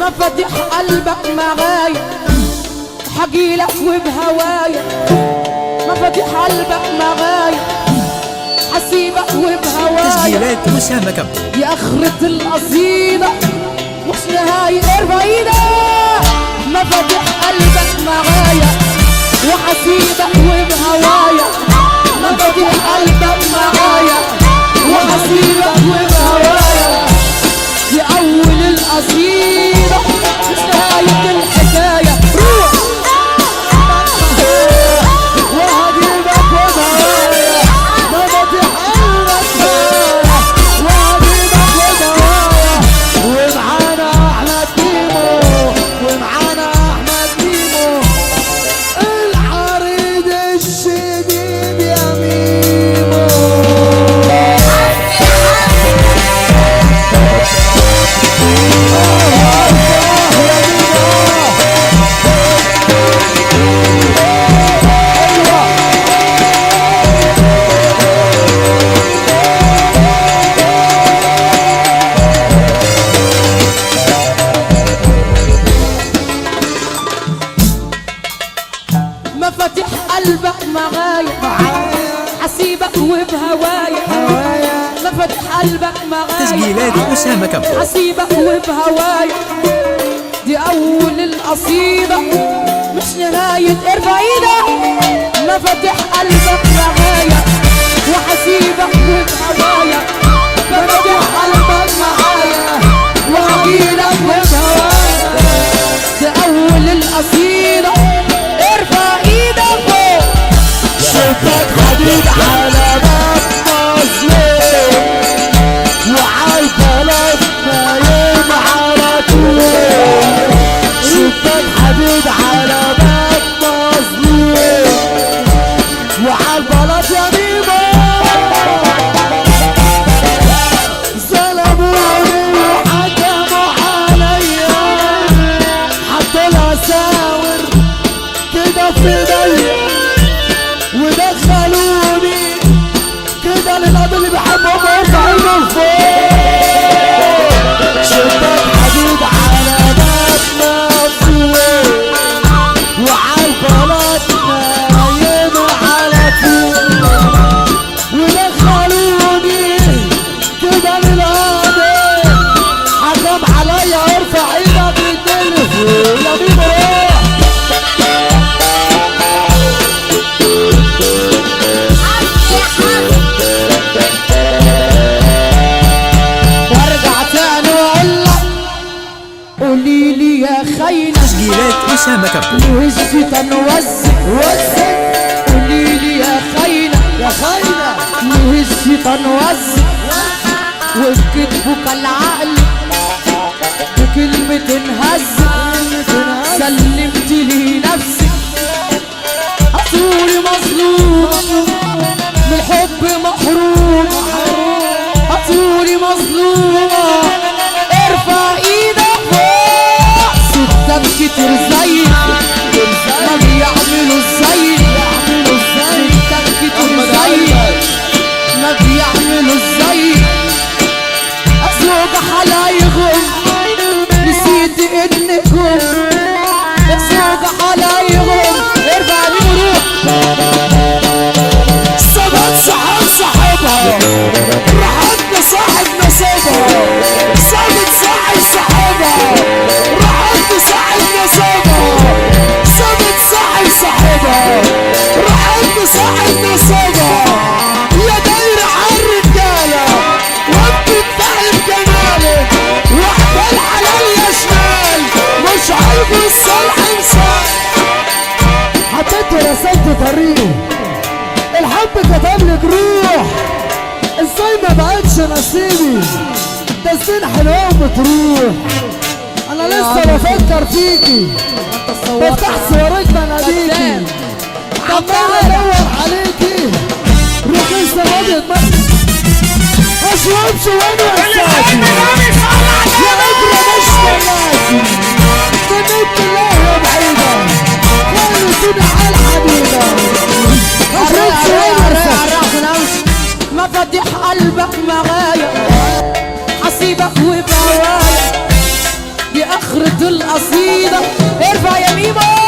مفاتيح قلبك معايا حجيلك وبهوايا مفاتيح قلبك معايا حسيبك وبهوايا تسجيلات أسامة كابو يا اخرة القصيدة مش نهاية ارفع ايدك مفاتيح قلبك معايا وحسيبك وبهوايا مفاتيح قلبك معايا وحسيبك وبهوايا دي اول القصيدة مش نهاية الحكاية روح وهجيبك وبهوايا مفاتيح قلبك معايا وهجيبك وبهوايا ومعانا احمد تيمو ومعانا احمد تيمو العريض الشديد يا ميمو مفاتيح قلبك معايا حسيبك وبهوايا مفاتيح قلبك معايا تسجيلات أسامة كابو حسيبك وبهوايا دي اول القصيدة مش نهاية ارفع ايدك مفاتيح قلبك معايا وحسيبك وبهوايا مفاتيح قلبك معايا وحجيلك وبهوايا دي اول القصيدة ارفع ايدك فوق شفتك حديد على باب مظلوم وعالبلد نايم على طول شفتك حديد على باب مظلوم وعالبلد يا ميمو ظلموني وحكموا عليا حطوا الاساور كده في ايديا ودخلوني كده للقلب اللي بحبهم وارفع ايده لفوق شدك حديد على باب مفتوح وعالبلاط نايم على طول ودخلوني كده للقلب حكم عليا ارفع ايدك للدنيا فوق يا بيبو روح وارجع تاني واقول لك قولي لي يا خاينة تسجيلات أسامة كابو والشيطان وزق وزق قولي لي يا خاينة يا خاينة والشيطان وزق وبكتبك العقل بكلمة هز سلمت لي نفسك أصولي مظلوم من الحب محروم أطولي مظلومة ارفع ايدك فوق ستات كتير زي ما بيعملوا ازاي ستات كتير زي ما بيعملوا ازاي أسوق حلايغهم نسيت انكم أسوق حلايغهم ارفع لي وروح صبت صاحب صاحبها راحتنا صاحب نصيبها صابت صاحب صاحبها راحتنا صاحب نصيبها صابت صاحب صاحبها راحتنا صاحب نصيبها يا دايرة عالرجالة وانت بتعب جمالك واحدة الحلال يا شمال مش عارف الصالح انسان حطيت ورسمت طريقي الحب كتب لك روح ازاي ما بقتش نصيبي ده السين حلوه وبتروح انا لسه بفكر فيكي بفتح صورك بناديكي عمال ادور عليكي روحي سواد مصر اشرب شواني واساسي يا ابره مش ثلاثي بنت الله يا بعيده خلي سيدي على الحديده اشرب شواني واساسي مفاتيح قلبك معايا حسيبك وبهوايا يا اخرة القصيدة ارفع يا ميمو